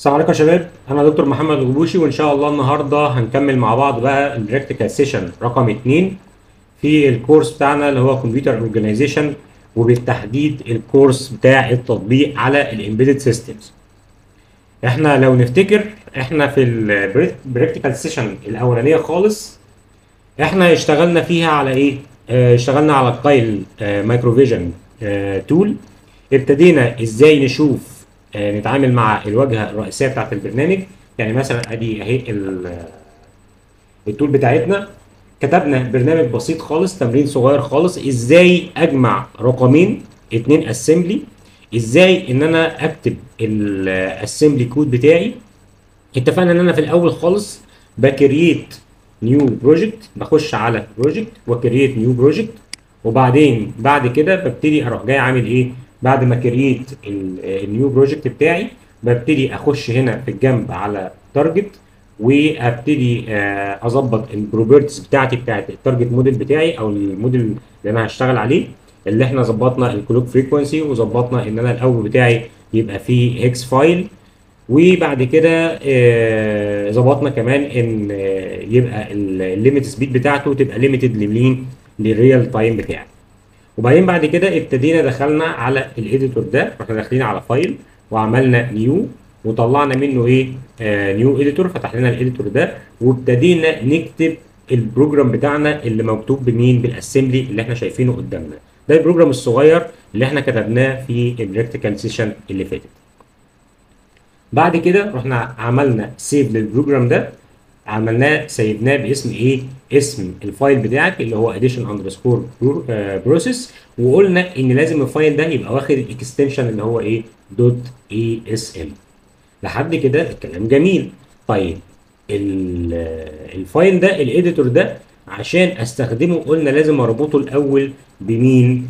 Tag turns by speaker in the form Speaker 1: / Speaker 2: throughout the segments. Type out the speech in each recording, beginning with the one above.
Speaker 1: السلام عليكم يا شباب انا دكتور محمد غبوشي وان شاء الله النهارده هنكمل مع بعض بقى البراكتيكال سيشن رقم 2 في الكورس بتاعنا اللي هو كمبيوتر اورجانيزيشن وبالتحديد الكورس بتاع التطبيق على الامبيدد سيستمز احنا لو نفتكر احنا في البراكتيكال سيشن الاولانيه خالص احنا اشتغلنا فيها على ايه اه اشتغلنا على القايل اه مايكروفيجن اه تول ابتدينا ازاي نشوف آه، نتعامل مع الواجهه الرئيسيه بتاعت البرنامج يعني مثلا ادي اهي ال- التول بتاعتنا كتبنا برنامج بسيط خالص تمرين صغير خالص ازاي اجمع رقمين اتنين اسمبلي ازاي ان انا اكتب الاسمبلي كود بتاعي اتفقنا ان انا في الاول خالص بكرييت نيو بروجكت بخش على بروجكت وكرييت نيو بروجكت وبعدين بعد كده ببتدي اروح جاي عامل ايه بعد ما كرييت النيو بروجكت بتاعي ببتدي اخش هنا في الجنب على تارجت وابتدي آه، اظبط البروبرتيز بتاعتي بتاعت التارجت موديل بتاعي او الموديل اللي انا هشتغل عليه اللي احنا ظبطنا الكلوك فريكونسي وظبطنا ان انا الاول بتاعي يبقى فيه هيكس فايل وبعد كده آه، ظبطنا كمان ان آه، يبقى الليميت سبيد بتاعته تبقى ليميتد لمين للريال تايم بتاعي وبعدين بعد كده ابتدينا دخلنا على الايديتور ده رحنا داخلين على فايل وعملنا نيو وطلعنا منه ايه آه نيو اديتور فتح لنا الايديتور ده وابتدينا نكتب البروجرام بتاعنا اللي مكتوب بمين بالاسمبلي اللي احنا شايفينه قدامنا ده البروجرام الصغير اللي احنا كتبناه في البراكتيكال سيشن اللي فاتت بعد كده رحنا عملنا سيف للبروجرام ده عملناه سيبناه باسم ايه؟ اسم الفايل بتاعك اللي هو اديشن اندرسكور بروسيس وقلنا ان لازم الفايل ده يبقى واخد الاكستنشن اللي هو ايه؟ دوت اي اس ام لحد كده الكلام جميل طيب ال- الفايل ده الايديتور ده عشان استخدمه قلنا لازم اربطه الاول بمين؟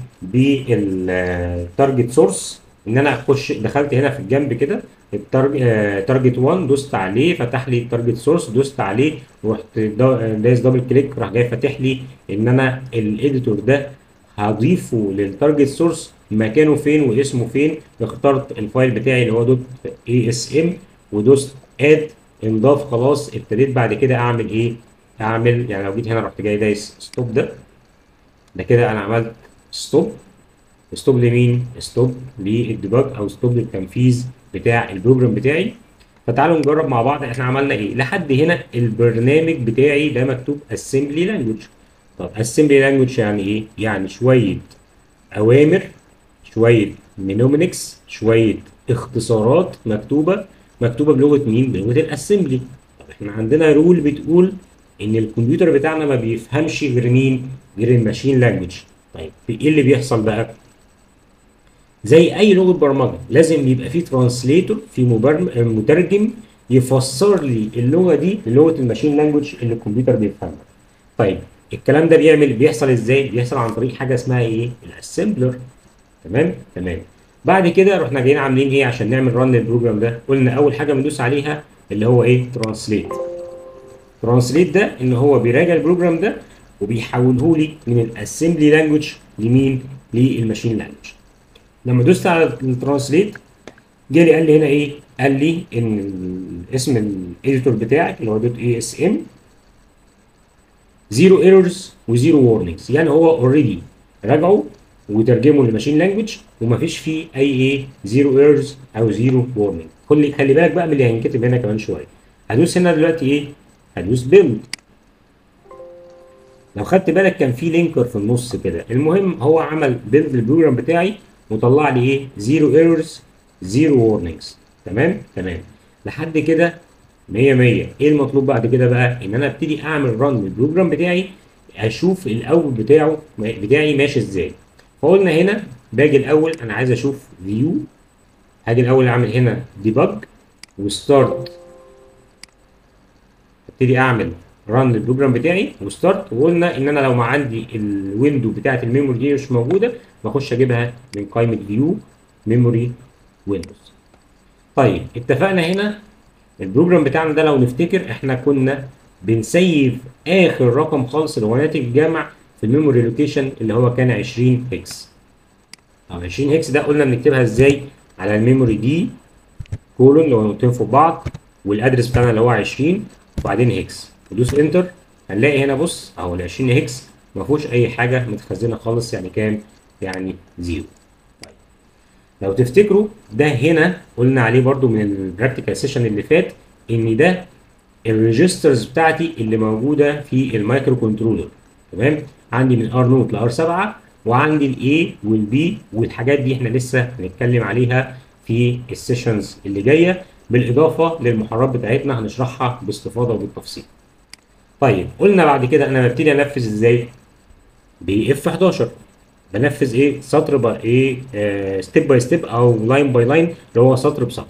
Speaker 1: بالتارجت سورس ان انا اخش دخلت هنا في الجنب كده التارجت 1 دوست عليه فتح لي التارجت سورس دوست عليه ورحت دا- دايس دبل كليك راح جاي فاتح لي ان انا الايديتور ده هضيفه للتارجت سورس مكانه فين واسمه فين اخترت الفايل بتاعي اللي هو دوت اي اس ام ودوست اد انضاف خلاص ابتديت بعد كده اعمل ايه؟ اعمل يعني لو جيت هنا رحت جاي دايس ستوب ده ده كده انا عملت ستوب ستوب لمين؟ ستوب للديباج او ستوب للتنفيذ بتاع البروجرام بتاعي فتعالوا نجرب مع بعض احنا عملنا ايه لحد هنا البرنامج بتاعي ده مكتوب اسمبلي لانجوج طب اسمبلي لانجوج يعني ايه يعني شويه اوامر شويه مينومينكس شويه اختصارات مكتوبه مكتوبه بلغه مين بلغه الاسمبلي طب احنا عندنا رول بتقول ان الكمبيوتر بتاعنا ما بيفهمش غير مين غير الماشين لانجوج طيب في ايه اللي بيحصل بقى زي اي لغه برمجه لازم يبقى في ترانسليتور في مبرم... مترجم يفسر لي اللغه دي للغه الماشين لانجوج اللي الكمبيوتر بيفهمها طيب الكلام ده بيعمل بيحصل ازاي بيحصل عن طريق حاجه اسمها ايه الاسمبلر تمام تمام بعد كده رحنا جايين عاملين ايه عشان نعمل رن للبروجرام ده قلنا اول حاجه بندوس عليها اللي هو ايه ترانسليت ترانسليت ده ان هو بيراجع البروجرام ده وبيحوله لي من الاسمبلي لانجوج لمين للماشين لانجوج لما دوست على الترانسليت جالي قال لي هنا ايه قال لي ان ال- اسم الايديتور بتاعك اللي هو دوت اي اس ام زيرو ايرورز وزيرو وورنينجز يعني هو اوريدي راجعه وترجمه لماشين لانجوج ومفيش فيه اي ايه زيرو ايرورز او زيرو وورنينج خلي خلي بالك بقى من اللي هينكتب هنا كمان شويه هدوس هنا دلوقتي ايه هدوس بيلد لو خدت بالك كان في لينكر في النص كده المهم هو عمل بيلد البروجرام بتاعي وطلع لي ايه زيرو ايرورز زيرو وورنينجز تمام تمام لحد كده 100 100 ايه المطلوب بعد كده بقى ان انا ابتدي اعمل رن للبروجرام بتاعي اشوف الاول بتاعه بتاعي ماشي ازاي فقلنا هنا باجي الاول انا عايز اشوف فيو هاجي الاول اعمل هنا ديبج وستارت ابتدي اعمل ران للبروجرام بتاعي وستارت وقلنا ان انا لو ما عندي الويندو بتاعت الميموري دي مش موجوده بخش اجيبها من قائمه فيو ميموري ويندوز طيب اتفقنا هنا البروجرام بتاعنا ده لو نفتكر احنا كنا بنسيف اخر رقم خالص اللي هو ناتج الجمع في الميموري لوكيشن اللي هو كان 20 هكس طب 20 هكس ده قلنا بنكتبها ازاي على الميموري دي كولون لو نقطتين فوق بعض والادرس بتاعنا اللي هو 20 وبعدين هيكس ندوس انتر هنلاقي هنا بص اهو ال 20 هيكس ما فيهوش اي حاجه متخزنه خالص يعني كام؟ يعني زيرو. طيب. لو تفتكروا ده هنا قلنا عليه برضو من البراكتيكال سيشن اللي فات ان ده الريجسترز بتاعتي اللي موجوده في المايكرو كنترولر تمام؟ عندي من ار نوت لار 7 وعندي الاي والبي والحاجات دي احنا لسه هنتكلم عليها في السيشنز اللي جايه بالاضافه للمحررات بتاعتنا هنشرحها باستفاضه وبالتفصيل. طيب قلنا بعد كده انا ببتدي انفذ ازاي؟ باف 11 بنفذ ايه؟ سطر بقى ايه ستيب باي ستيب او لاين باي لاين اللي هو سطر بسطر.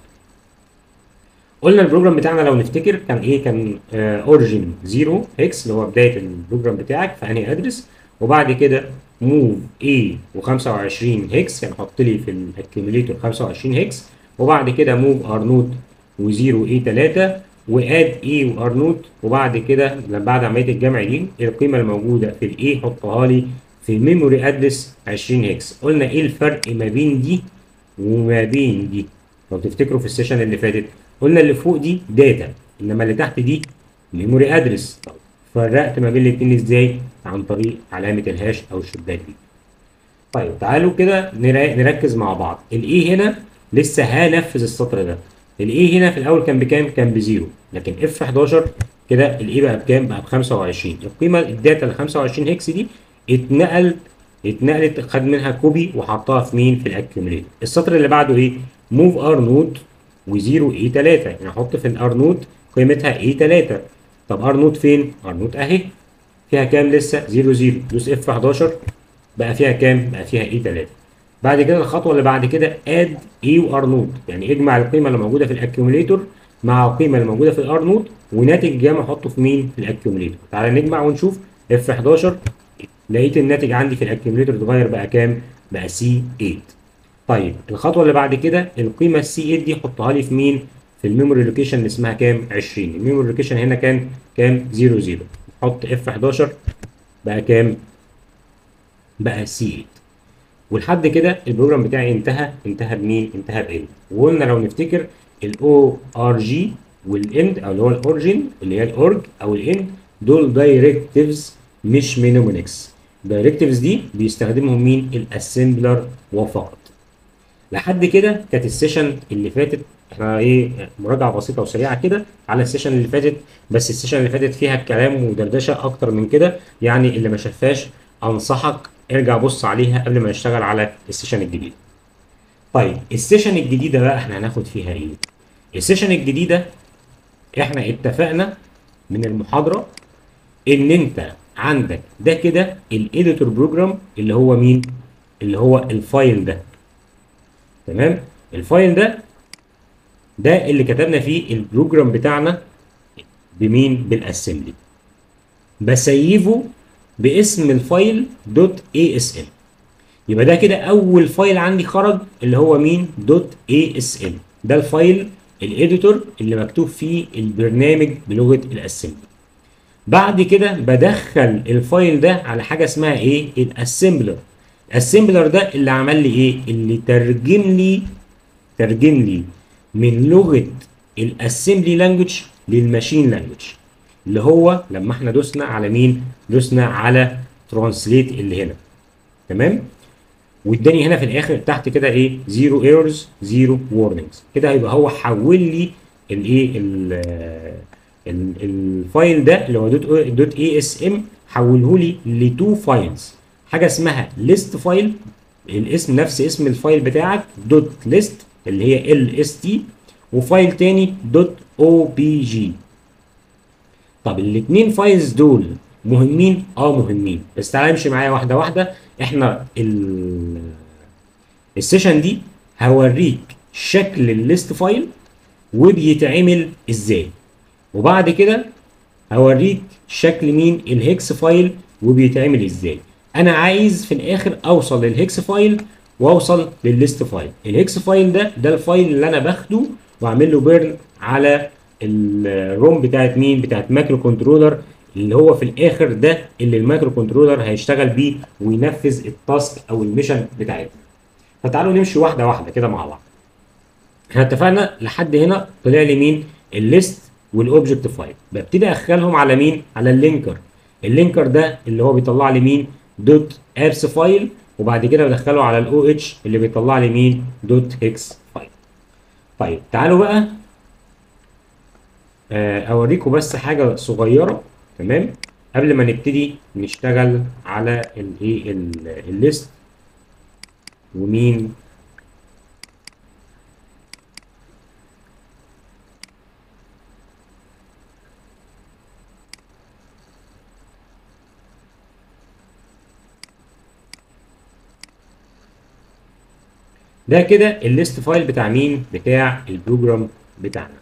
Speaker 1: قلنا البروجرام بتاعنا لو نفتكر كان ايه؟ كان اوريجين 0 اكس اللي هو بدايه البروجرام بتاعك في انهي ادرس وبعد كده موف اي و25 هيكس يعني حط لي في الاكيوميليتور 25 هيكس وبعد كده موف ار نوت و0 اي 3 واد اي وار نوت وبعد كده لما بعد عمليه الجمع دي القيمه الموجوده في الاي حطها لي في ميموري ادرس 20 هيكس قلنا ايه الفرق ما بين دي وما بين دي لو تفتكروا في السيشن اللي فاتت قلنا اللي فوق دي داتا انما اللي تحت دي ميموري ادرس طب فرقت ما بين الاثنين ازاي عن طريق علامه الهاش او الشباك دي طيب تعالوا كده نركز مع بعض الاي هنا لسه هنفذ السطر ده الاي هنا في الاول كان بكام كان بزيرو لكن اف 11 كده الاي بقى بكام بقى ب 25 القيمه الداتا ال 25 هيكس دي اتنقل اتنقلت خد منها كوبي وحطها في مين في الاكيوميليتور السطر اللي بعده ايه موف ار نوت و0 اي 3 يعني احط في الار نوت قيمتها اي 3 طب ار نوت فين ار نوت اهي فيها كام لسه 0 0 دوس اف 11 بقى فيها كام بقى فيها اي 3 بعد كده الخطوه اللي بعد كده اد اي وار نوت يعني اجمع القيمه اللي موجوده في الاكيوميليتور مع القيمه اللي موجوده في الار نوت وناتج جامع احطه في مين في الاكيوميليتور تعالى نجمع ونشوف اف 11 لقيت الناتج عندي في الاكيوميليتور اتغير بقى كام بقى سي 8 طيب الخطوه اللي بعد كده القيمه السي 8 دي حطها لي في مين في الميموري لوكيشن اللي اسمها كام 20 الميموري لوكيشن هنا كان كام 0 0 حط اف 11 بقى كام بقى سي 8 ولحد كده البروجرام بتاعي انتهى انتهى بمين انتهى بان وقلنا لو نفتكر الاو ار جي والاند او اللي هو الاورجن اللي هي الاورج او الاند دول دايركتيفز مش مينومونكس دايركتيفز دي بيستخدمهم مين الاسمبلر وفقط لحد كده كانت السيشن اللي فاتت احنا ايه مراجعه بسيطه وسريعه كده على السيشن اللي فاتت بس السيشن اللي فاتت فيها كلام ودردشه اكتر من كده يعني اللي ما شافهاش انصحك ارجع بص عليها قبل ما نشتغل على السيشن الجديد طيب السيشن الجديده بقى احنا هناخد فيها ايه السيشن الجديده احنا اتفقنا من المحاضره ان انت عندك ده كده الايديتور بروجرام اللي هو مين اللي هو الفايل ده تمام الفايل ده ده اللي كتبنا فيه البروجرام بتاعنا بمين بالاسمبلي بسيفه باسم الفايل دوت اي اس ام يبقى ده كده اول فايل عندي خرج اللي هو مين دوت اي اس ام ده الفايل الاديتور اللي مكتوب فيه البرنامج بلغه الاسمبلي بعد كده بدخل الفايل ده على حاجه اسمها ايه الاسمبلر الاسمبلر ده اللي عمل لي ايه اللي ترجم لي ترجم لي من لغه الاسمبلي لانجوج للماشين لانجوج اللي هو لما احنا دوسنا على مين دوسنا على ترانسليت اللي هنا تمام واداني هنا في الاخر تحت كده ايه زيرو ايرورز زيرو وورنينجز كده هيبقى هو حول لي الايه الفايل ده اللي هو دوت دوت اي اس ام حوله لي لتو فايلز حاجه اسمها ليست فايل الاسم نفس اسم الفايل بتاعك دوت ليست اللي هي ال اس تي وفايل تاني دوت او بي جي طب الاثنين فايلز دول مهمين اه مهمين بس تعالى امشي معايا واحده واحده احنا السيشن دي هوريك شكل الليست فايل وبيتعمل ازاي وبعد كده هوريك شكل مين الهكس فايل وبيتعمل ازاي انا عايز في الاخر اوصل للهكس فايل واوصل للليست فايل الهكس فايل ده ده الفايل اللي انا باخده واعمل له بيرن على الروم بتاعت مين بتاعت مايكرو كنترولر اللي هو في الاخر ده اللي المايكرو كنترولر هيشتغل بيه وينفذ التاسك او الميشن بتاعتنا فتعالوا نمشي واحده واحده كده مع بعض احنا اتفقنا لحد هنا طلع لي مين الليست والاوبجكت فايل ببتدي ادخلهم على مين على اللينكر اللينكر ده اللي هو بيطلع لي مين دوت ابس فايل وبعد كده بدخله على الاو اتش اللي بيطلع لي مين دوت هيكس فايل طيب تعالوا بقى آه، اوريكم بس حاجه صغيره تمام قبل ما نبتدي نشتغل على الايه ال- الليست ومين ده كده الليست فايل بتاع مين بتاع البروجرام بتاعنا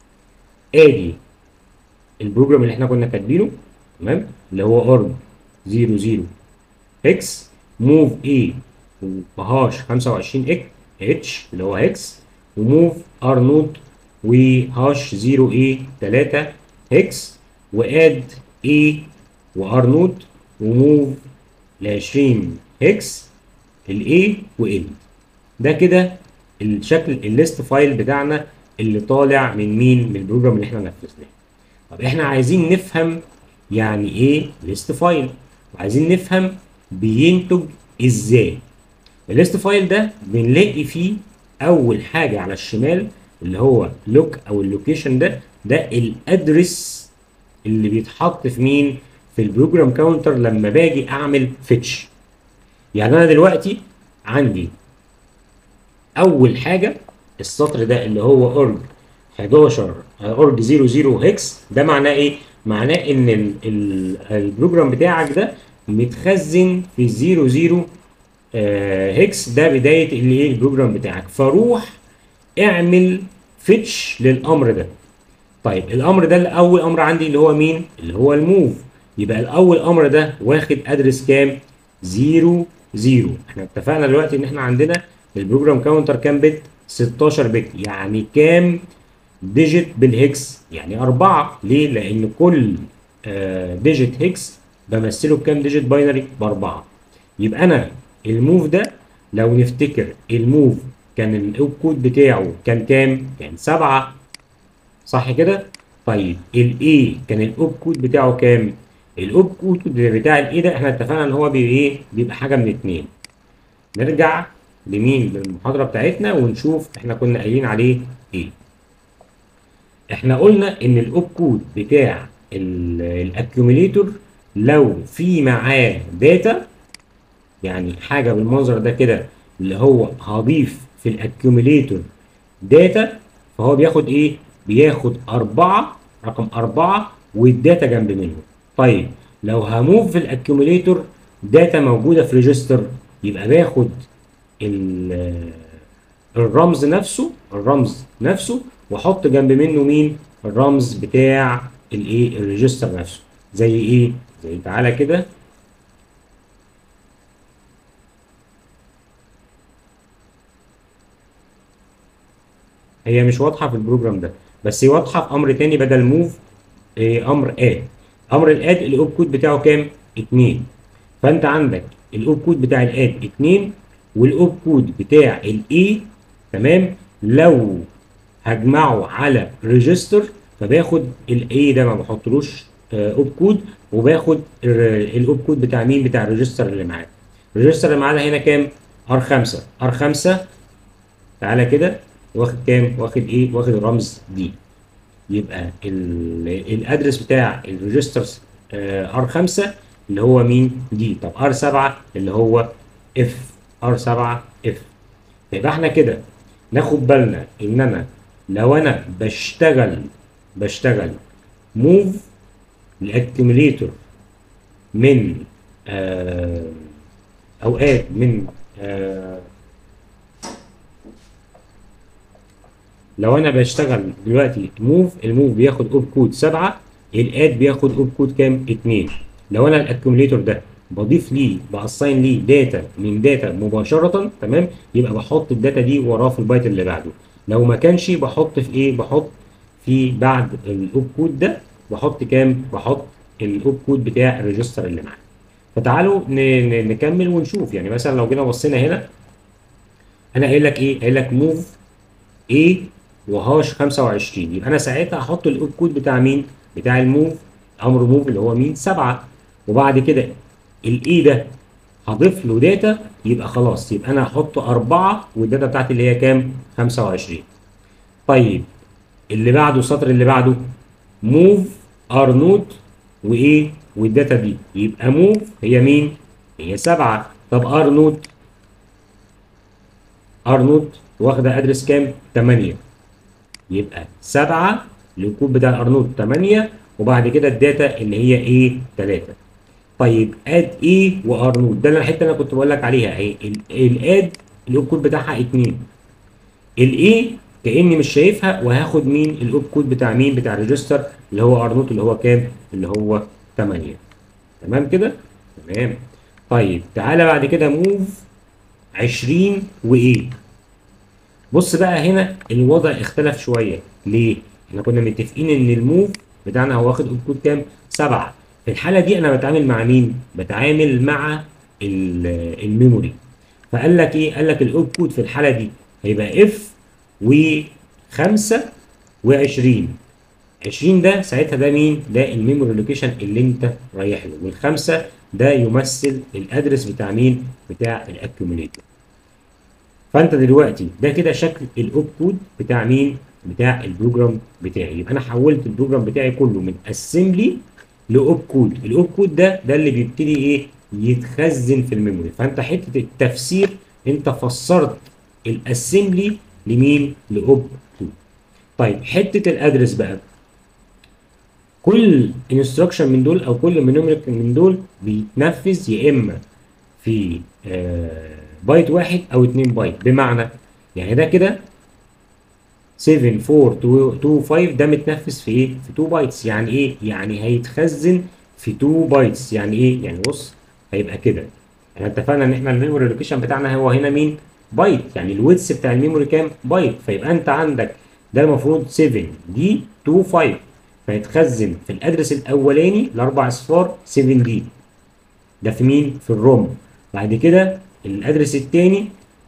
Speaker 1: ادي البروجرام اللي احنا كنا كاتبينه تمام اللي هو org 00 هكس موف اي بهاش 25 اك اتش اللي هو هكس وموف ار نوت وهاش 0 اي 3 هكس واد اي وار نوت وموف ل 20 هكس الاي واند ده كده الشكل الليست فايل بتاعنا اللي طالع من مين من البروجرام اللي احنا نفذناه طب احنا عايزين نفهم يعني ايه ليست فايل وعايزين نفهم بينتج ازاي الليست فايل ده بنلاقي فيه اول حاجه على الشمال اللي هو لوك او اللوكيشن ده ده الادرس اللي بيتحط في مين في البروجرام كاونتر لما باجي اعمل فيتش يعني انا دلوقتي عندي اول حاجه السطر ده اللي هو اورج 11 اورج 00 هكس ده معناه ايه معناه ان ال ال البروجرام بتاعك ده متخزن في 00 آه هكس ده بدايه اللي ايه البروجرام بتاعك فروح اعمل فيتش للامر ده طيب الامر ده الاول امر عندي اللي هو مين اللي هو الموف يبقى الاول امر ده واخد ادرس كام 0 0 احنا اتفقنا دلوقتي ان احنا عندنا البروجرام كاونتر كام بت 16 بت يعني كام ديجيت بالهكس يعني 4 ليه لان كل آه ديجيت هكس بمثله بكام ديجيت باينري باربعه يبقى انا الموف ده لو نفتكر الموف كان الاوب كود بتاعه كان كام كان 7 صح كده طيب الاي كان الاوب كود بتاعه كام الاوب كود بتاع الاي ده احنا اتفقنا ان هو بيبقى ايه بيبقى حاجه من اتنين نرجع لمين للمحاضره بتاعتنا ونشوف احنا كنا قايلين عليه ايه احنا قلنا ان الاوب كود بتاع الاكيوميليتور لو في معاه داتا يعني حاجه بالمنظر ده كده اللي هو هضيف في الاكيوميليتور داتا فهو بياخد ايه بياخد أربعة رقم أربعة والداتا جنب منه طيب لو هموف في الاكيوميليتور داتا موجودة في ريجستر يبقى باخد الرمز نفسه الرمز نفسه واحط جنب منه مين الرمز بتاع الايه الريجستر نفسه زي ايه زي تعالى كده هي مش واضحه في البروجرام ده بس هي واضحه في امر تاني بدل موف إيه امر اد امر الاد الاوب كود بتاعه كام 2 فانت عندك الاوب كود بتاع الاد 2 والاوب كود بتاع الاي تمام لو هجمعه على ريجستر فباخد الاي ده ما بحطلوش اوب كود وباخد الاوب كود بتاع مين بتاع الريجستر اللي معاه الريجستر اللي معانا هنا كام ار 5 ار 5 تعالى كده واخد كام واخد ايه واخد الرمز دي يبقى الادرس بتاع الريجستر ار 5 اللي هو مين دي طب ار 7 اللي هو اف ار 7 اف يبقى احنا كده ناخد بالنا ان انا لو انا بشتغل بشتغل موف الاكيوميليتور من آه اوقات من آه لو انا بشتغل دلوقتي موف الموف بياخد اوب كود 7 الاد بياخد اوب كود كام 2 لو انا الاكيوميليتور ده بضيف ليه باساين ليه داتا من داتا مباشره تمام يبقى بحط الداتا دي وراه في البايت اللي بعده لو ما كانش بحط في ايه بحط في بعد الاوب كود ده بحط كام بحط الاوب كود بتاع الريجستر اللي معاه فتعالوا نكمل ونشوف يعني مثلا لو جينا بصينا هنا انا قايل لك ايه قايل لك موف A وهاش 25 يبقى انا ساعتها هحط الاوب كود بتاع مين؟ بتاع الموف امر موف اللي هو مين؟ 7 وبعد كده الاي ده هضيف له داتا يبقى خلاص يبقى انا هحط 4 والداتا بتاعتي اللي هي كام؟ 25 طيب اللي بعده السطر اللي بعده موف ار نوت وايه والداتا دي يبقى موف هي مين؟ هي 7 طب ار نوت ار نوت واخده ادرس كام؟ 8 يبقى 7 الكود بتاع الار نوت 8 وبعد كده الداتا اللي هي ايه 3 طيب اد ايه وار نوت ده الحته اللي انا كنت بقول لك عليها اهي الاد الاوب كود بتاعها 2 الايه كاني مش شايفها وهاخد مين الاوب كود بتاع مين بتاع الريجستر اللي هو ار نوت اللي هو كام اللي هو 8 تمام كده تمام طيب تعالى بعد كده موف 20 وايه بص بقى هنا الوضع اختلف شويه ليه احنا كنا متفقين ان الموف بتاعنا هو واخد كود كام 7 في الحاله دي انا بتعامل مع مين بتعامل مع الميموري فقال لك ايه قال لك الاوب كود في الحاله دي هيبقى اف و5 و20 20 ده ساعتها ده مين ده الميموري لوكيشن اللي انت رايح له والخمسه ده يمثل الادرس بتاع مين بتاع الاكيوميليتور فانت دلوقتي ده كده شكل الاوب كود بتاع مين بتاع البروجرام بتاعي يبقى انا حولت البروجرام بتاعي كله من اسمبلي لاوب كود الاوب كود ده ده اللي بيبتدي ايه يتخزن في الميموري فانت حته التفسير انت فسرت الاسمبلي لمين لاوب كود طيب حته الادرس بقى كل انستراكشن من دول او كل منومريك من دول بيتنفذ يا اما في آه بايت واحد او 2 بايت بمعنى يعني ده كده 7 4 2 5 ده متنفذ في ايه؟ في 2 بايتس يعني ايه؟ يعني هيتخزن في 2 بايتس يعني ايه؟ يعني بص هيبقى كده احنا اتفقنا ان احنا الميموري لوكيشن بتاعنا هو هنا مين؟ بايت يعني الويتس بتاع الميموري كام؟ بايت فيبقى انت عندك ده المفروض 7 دي 2 5 فيتخزن في الادرس الاولاني الاربع اصفار 7 دي ده في مين؟ في الروم بعد كده الادرس الثاني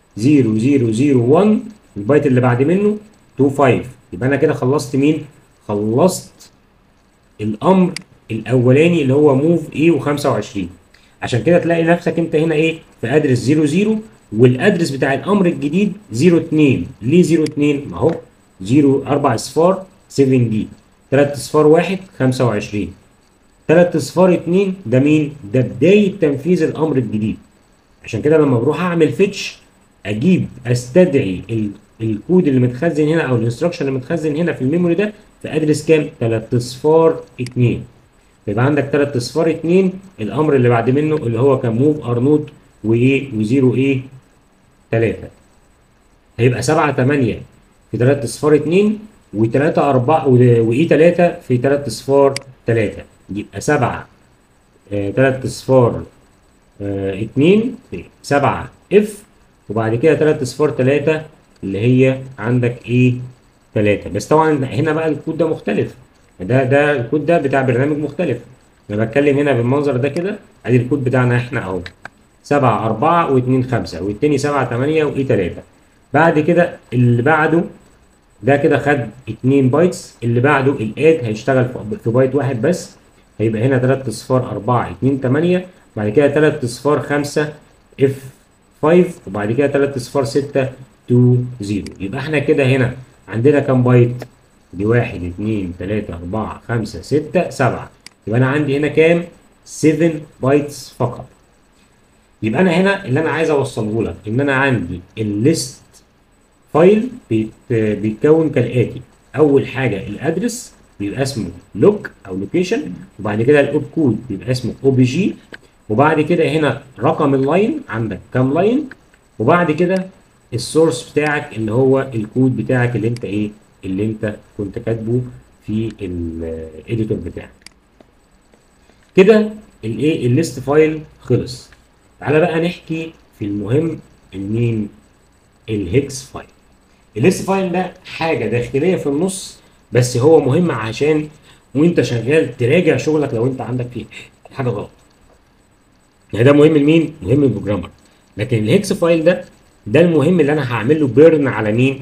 Speaker 1: 0001 البايت اللي بعد منه 25 يبقى انا كده خلصت مين؟ خلصت الامر الاولاني اللي هو موف ايه و25 عشان كده تلاقي نفسك انت هنا ايه في ادرس 00 والادرس بتاع الامر الجديد 02 ليه 02 ما هو 0 4 اصفار 7 دي 3 اصفار 1 25 3 اصفار 2 ده مين؟ ده بدايه تنفيذ الامر الجديد عشان كده لما بروح اعمل فيتش اجيب استدعي الكود اللي متخزن هنا او الانستراكشن اللي متخزن هنا في الميموري ده في ادرس كام 3 اصفار 2 يبقى عندك 3 اصفار 2 الامر اللي بعد منه اللي هو كان موف ار نوت وايه و0 ايه 3 هيبقى 7 8 في 3 اصفار 2 و3 4 وايه 3 في 3 اصفار 3 يبقى 7 3 اصفار 2 في 7 اف وبعد كده 3 اصفار 3 اللي هي عندك ايه 3 بس طبعا هنا بقى الكود ده مختلف ده ده الكود ده بتاع برنامج مختلف انا بتكلم هنا بالمنظر ده كده ادي الكود بتاعنا احنا اهو 7 4 و2 5 والتاني 7 8 وايه 3 بعد كده اللي بعده ده كده خد 2 بايتس اللي بعده الاد هيشتغل في بايت واحد بس هيبقى هنا 3 اصفار 4 2 8 بعد كده 3 اصفار 5 اف 5 وبعد كده 3 اصفار 6 2 0 يبقى احنا كده هنا عندنا كام بايت؟ دي 1 2 3 4 5 6 7 يبقى انا عندي هنا كام؟ 7 بايتس فقط يبقى انا هنا اللي انا عايز اوصله لك ان انا عندي الليست فايل بيت بيتكون كالاتي اول حاجه الادرس بيبقى اسمه لوك او لوكيشن وبعد كده الاوب كود بيبقى اسمه او بي جي وبعد كده هنا رقم اللاين عندك كام لاين وبعد كده السورس بتاعك اللي هو الكود بتاعك اللي انت ايه اللي انت كنت كاتبه في الاديتور بتاعك كده الايه الليست فايل خلص تعالى بقى نحكي في المهم المين الهيكس فايل الليست فايل ده حاجه داخليه في النص بس هو مهم عشان وانت شغال تراجع شغلك لو انت عندك فيه حاجه غلط يعني ده مهم لمين مهم للبروجرامر لكن الهيكس فايل ده ده المهم اللي انا هعمل له بيرن على مين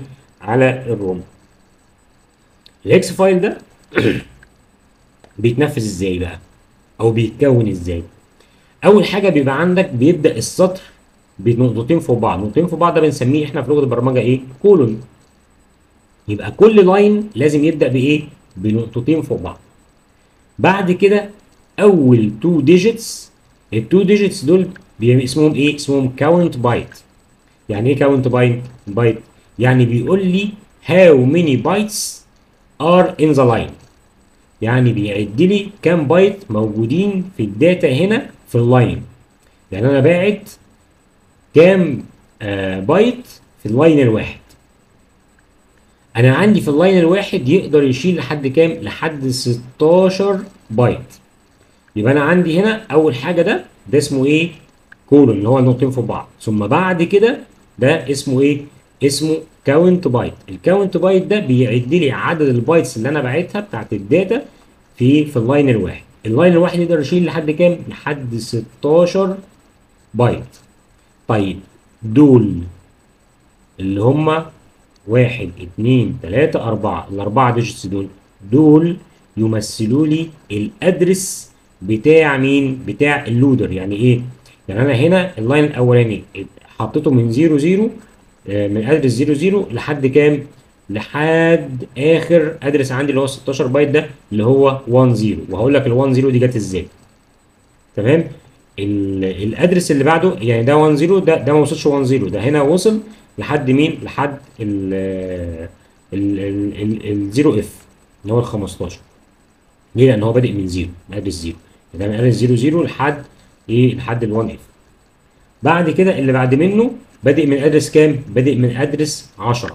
Speaker 1: على الروم الاكس فايل ده بيتنفذ ازاي بقى او بيتكون ازاي اول حاجه بيبقى عندك بيبدا السطر بنقطتين فوق بعض نقطتين فوق بعض ده بنسميه احنا في لغه البرمجه ايه كولون يبقى كل لاين لازم يبدا بايه بنقطتين فوق بعض بعد كده اول تو ديجيتس التو ديجيتس دول بي- اسمهم ايه اسمهم كاونت بايت يعني ايه كاونت بايت بايت يعني بيقول لي هاو ماني بايتس ار ان ذا لاين يعني بيعد لي كام بايت موجودين في الداتا هنا في اللاين يعني انا باعت كام آه بايت في اللاين الواحد انا عندي في اللاين الواحد يقدر يشيل لحد كام لحد 16 بايت يبقى انا عندي هنا اول حاجه ده ده اسمه ايه كولون اللي هو النقطتين فوق بعض ثم بعد كده ده اسمه ايه اسمه كاونت بايت الكاونت بايت ده بيعد لي عدد البايتس اللي انا باعتها بتاعت الداتا في في اللاين الواحد اللاين الواحد يقدر يشيل لحد كام لحد 16 بايت طيب دول اللي هم واحد اتنين تلاتة أربعة الأربعة ديجيتس دول دول يمثلوا لي الأدرس بتاع مين؟ بتاع اللودر يعني إيه؟ يعني أنا هنا اللاين الأولاني حطيته من زيرو زيرو آه، من أدرس زيرو زيرو لحد كام؟ لحد آخر أدرس عندي اللي هو 16 بايت ده اللي هو 1 0 وهقول لك ال 1 0 دي جت إزاي؟ تمام؟ ال- الادرس اللي بعده يعني ده 1 0 ده ده ما وصلش 1 0 ده هنا وصل لحد مين؟ لحد ال ال ال ال 0 اف اللي هو ال 15 ليه؟ لان هو بادئ من 0 من ادرس 0 ده من ادرس 0 0 لحد ايه؟ لحد ال 1 اف بعد كده اللي بعد منه بادئ من ادرس كام؟ بادئ من ادرس 10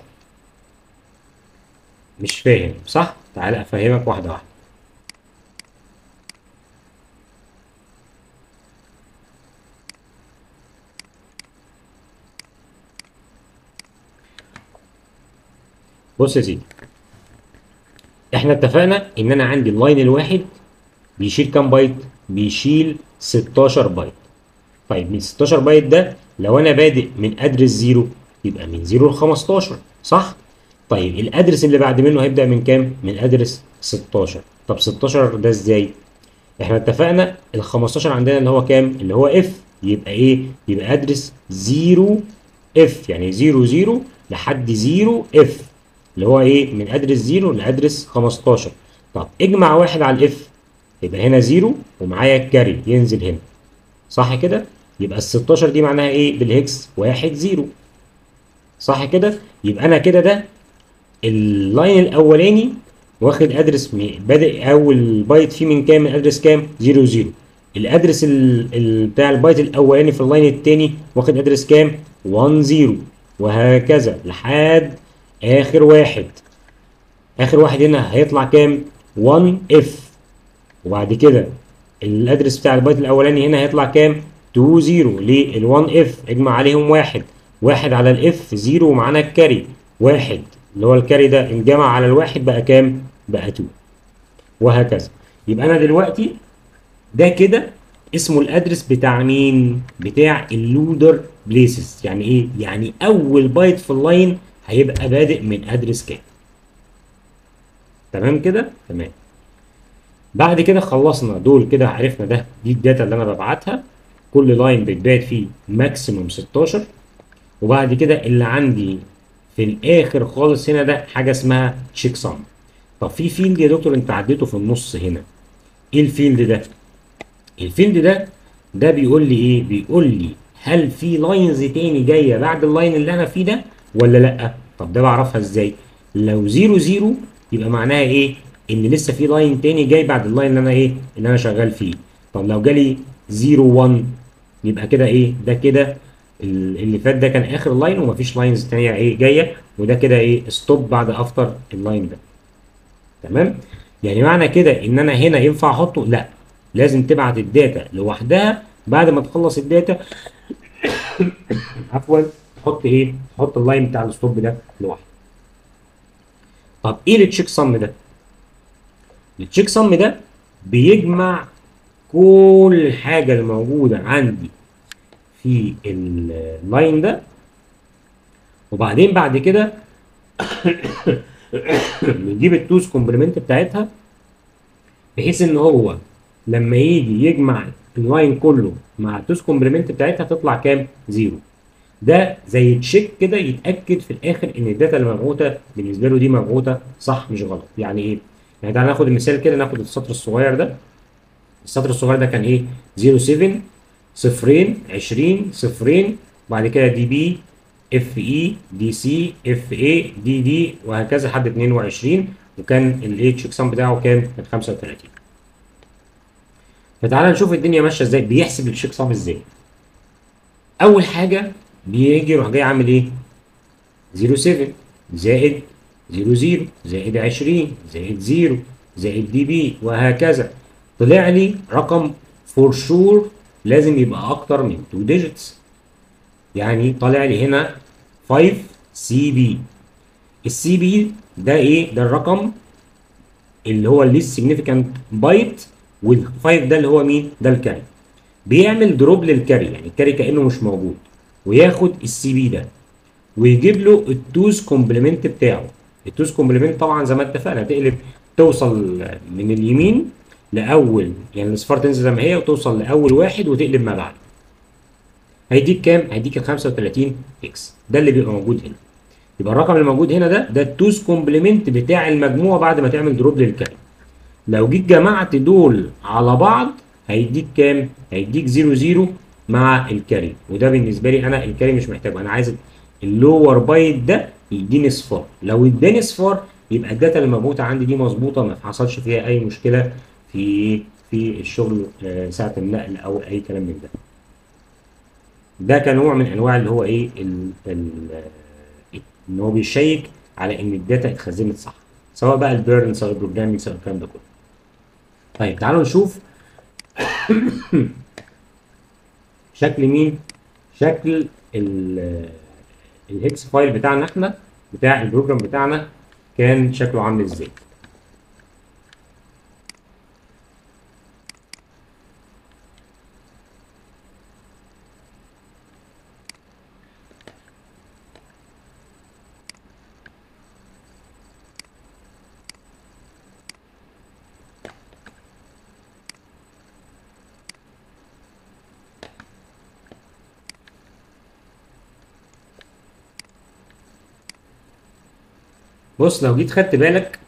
Speaker 1: مش فاهم صح؟ تعالى افهمك واحده واحده بص يا سيدي احنا اتفقنا ان انا عندي اللاين الواحد بيشيل كام بايت بيشيل 16 بايت طيب من 16 بايت ده لو انا بادئ من ادرس زيرو يبقى من 0 ل 15 صح طيب الادرس اللي بعد منه هيبدا من كام من ادرس 16 طب 16 ده ازاي احنا اتفقنا ال 15 عندنا اللي هو كام اللي هو اف يبقى ايه يبقى ادرس 0 اف يعني 0 0 لحد 0 اف اللي هو ايه من ادرس 0 لادرس 15 طب اجمع واحد على الاف يبقى هنا 0 ومعايا الكاري ينزل هنا صح كده يبقى ال 16 دي معناها ايه بالهكس 1 0 صح كده يبقى انا كده ده اللاين الاولاني واخد ادرس مي- بادئ اول بايت فيه من كام من ادرس كام 0 0 الادرس ال... ال... بتاع البايت الاولاني في اللاين الثاني واخد ادرس كام 1 0 وهكذا لحد اخر واحد اخر واحد هنا هيطلع كام 1 اف وبعد كده الادرس بتاع البايت الاولاني هنا هيطلع كام 2 0 ليه ال 1 اف اجمع عليهم واحد واحد على الاف 0 ومعانا الكاري واحد اللي هو الكاري ده انجمع على الواحد بقى كام بقى 2 وهكذا يبقى انا دلوقتي ده كده اسمه الادرس بتاع مين بتاع اللودر بليسز يعني ايه يعني اول بايت في اللاين هيبقى بادئ من ادرس كام تمام كده تمام بعد كده خلصنا دول كده عرفنا ده دي الداتا اللي انا ببعتها كل لاين بيتبعت فيه ماكسيموم 16 وبعد كده اللي عندي في الاخر خالص هنا ده حاجه اسمها تشيك سم طب في فيلد يا دكتور انت عديته في النص هنا ايه الفيلد ده الفيلد ده ده بيقول لي ايه بيقول لي هل في لاينز تاني جايه بعد اللاين اللي انا فيه ده ولا لا طب ده بعرفها ازاي لو 0 0 يبقى معناها ايه ان لسه في لاين تاني جاي بعد اللاين اللي انا ايه اللي انا شغال فيه طب لو جالي 0 1 يبقى كده ايه ده كده ال- اللي فات ده كان اخر لاين ومفيش لاينز تانية ايه جايه وده كده ايه ستوب بعد افتر اللاين ده تمام يعني معنى كده ان انا هنا ينفع احطه لا لازم تبعت الداتا لوحدها بعد ما تخلص الداتا عفوا تحط ايه تحط اللاين بتاع الستوب ده لوحده طب ايه التشيك سم ده التشيك سم ده بيجمع كل الحاجه اللي موجوده عندي في اللاين ده وبعدين بعد كده بنجيب التوز كومبلمنت بتاعتها بحيث ان هو لما يجي يجمع اللاين كله مع التوز كومبلمنت بتاعتها تطلع كام؟ زيرو. ده زي تشيك كده يتاكد في الاخر ان الداتا اللي مبعوثه بالنسبه له دي مبعوثه صح مش غلط. يعني ايه؟ يعني تعالى ناخد المثال كده ناخد السطر الصغير ده. السطر الصغير ده كان ايه؟ 07 صفرين 20 صفرين بعد كده دي بي اف اي دي سي اف اي دي دي وهكذا لحد 22 وكان الايه تشيك سام بتاعه كام؟ كان 35. فتعالى نشوف الدنيا ماشيه ازاي بيحسب التشيك سام ازاي. اول حاجه بيجي يروح جاي عامل ايه؟ 07 زائد 00 زائد 20 زائد 0 زائد دي بي وهكذا طلع لي رقم فور شور لازم يبقى اكتر من 2 ديجيتس يعني طالع لي هنا 5 سي بي السي بي ده ايه ده الرقم اللي هو الليست سيجنيفيكانت بايت وال5 ده اللي هو مين ده الكاري بيعمل دروب للكاري يعني الكاري كانه مش موجود وياخد السي بي ده ويجيب له التوز كومبلمنت بتاعه التوز كومبلمنت طبعا زي ما اتفقنا تقلب توصل من اليمين لاول يعني الاصفار تنزل زي ما هي وتوصل لاول واحد وتقلب ما بعده هيديك كام؟ هيديك ال 35 اكس ده اللي بيبقى موجود هنا يبقى الرقم اللي موجود هنا ده ده التوز كومبلمنت بتاع المجموعه بعد ما تعمل دروب للكاري لو جيت جمعت دول على بعض هيديك كام؟ هيديك 0 0 مع الكاري وده بالنسبه لي انا الكاري مش محتاجه انا عايز اللور بايت ده يديني صفار لو اداني صفار يبقى الداتا اللي مبعوثه عندي دي مظبوطه ما حصلش فيها اي مشكله في في الشغل آه، ساعه النقل او اي كلام من ده ده كنوع من انواع اللي هو ايه ال ال آه، ان هو بيشيك على ان الداتا اتخزنت صح سواء بقى البيرن سواء البروجرامينج سواء الكلام ده كله طيب تعالوا نشوف شكل مين شكل ال الهكس فايل بتاعنا احنا بتاع البروجرام بتاعنا كان شكله عامل ازاي بص لو جيت خدت بالك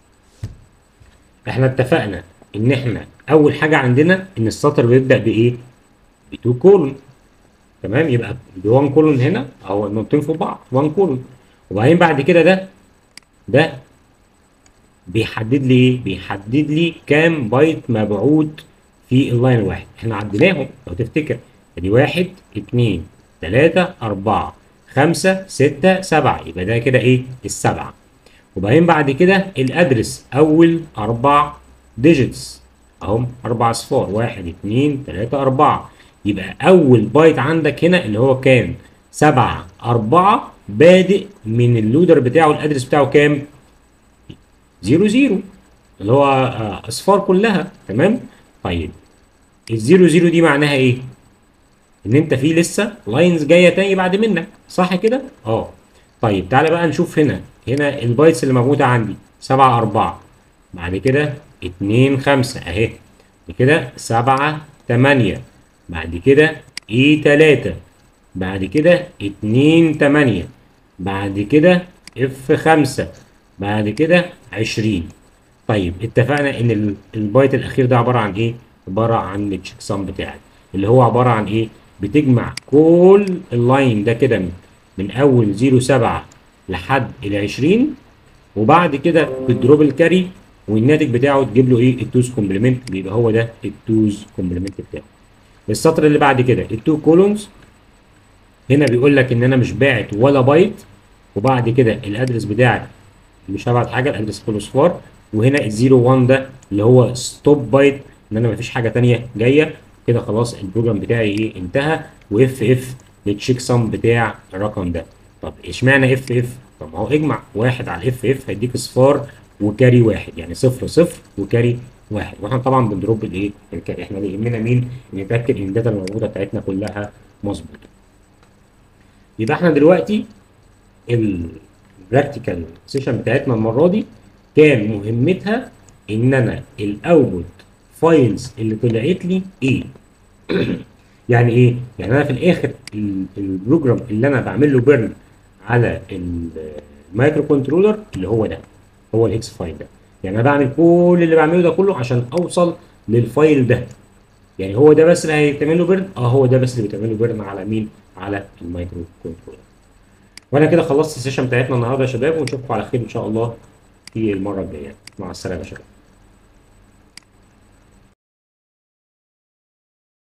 Speaker 1: احنا اتفقنا ان احنا اول حاجه عندنا ان السطر بيبدا بايه ب 2 كولون تمام يبقى ب 1 كولون هنا او النقطتين في بعض 1 كولون وبعدين بعد كده ده ده بيحدد لي ايه بيحدد لي كام بايت مبعوث في اللاين الواحد احنا عديناهم لو تفتكر ادي واحد اتنين تلاتة أربعة خمسة ستة سبعة يبقى ده كده ايه السبعة وبعدين بعد كده الادرس اول اربع ديجيتس اهم اربع اصفار واحد اتنين تلاته اربعه يبقى اول بايت عندك هنا اللي هو كام سبعة أربعة بادئ من اللودر بتاعه الأدرس بتاعه كام؟ زيرو زيرو اللي هو آه، أصفار كلها تمام؟ طيب الزيرو زيرو دي معناها إيه؟ إن أنت في لسه لاينز جاية تاني بعد منك صح كده؟ أه طيب تعالى بقى نشوف هنا هنا البايتس اللي موجودة عندي سبعة أربعة بعد كده اتنين خمسة أهي بعد كده سبعة تمانية بعد كده ايه تلاتة بعد كده اتنين تمانية بعد كده اف خمسة بعد كده عشرين طيب اتفقنا ان ال- البايت الاخير ده عبارة عن ايه عبارة عن التشيك سام بتاعك اللي هو عبارة عن ايه بتجمع كل اللاين ده كده من, من اول زيرو سبعة لحد العشرين وبعد كده بتدروب الكاري والناتج بتاعه تجيب له ايه التوز كومبلمنت بيبقى هو ده التوز كومبلمنت بتاعه السطر اللي بعد كده التو كولونز هنا بيقول لك ان انا مش باعت ولا بايت وبعد كده الادرس بتاعك مش هبعت حاجه الادرس كله صفار وهنا الزيرو 1 ده اللي هو ستوب بايت ان انا مفيش حاجه تانية جايه كده خلاص البروجرام بتاعي ايه انتهى واف اف للتشيك سم بتاع الرقم ده طب اشمعنى اف اف طب ما هو اجمع واحد على الاف اف هيديك صفار وكاري واحد يعني صفر صفر وكاري واحد واحنا طبعا بنضرب الايه الكاري احنا اللي يهمنا مين نتاكد ان الداتا الموجوده بتاعتنا كلها مظبوطه يبقى احنا دلوقتي ال- البراكتيكال سيشن بتاعتنا المره دي كان مهمتها ان انا الاوتبوت فايلز اللي طلعت لي ايه يعني ايه يعني انا في الاخر ال- البروجرام اللي انا بعمل له بيرن على المايكرو كنترولر اللي هو ده هو الاكس فايل ده يعني انا بعمل كل اللي بعمله ده كله عشان اوصل للفايل ده يعني هو ده بس اللي هيتعمل له بيرن اه هو ده بس اللي بيتعمل له بيرن على مين على المايكرو كنترولر وانا كده خلصت السيشن بتاعتنا النهارده يا شباب ونشوفكم على خير ان شاء الله في المره الجايه مع السلامه يا شباب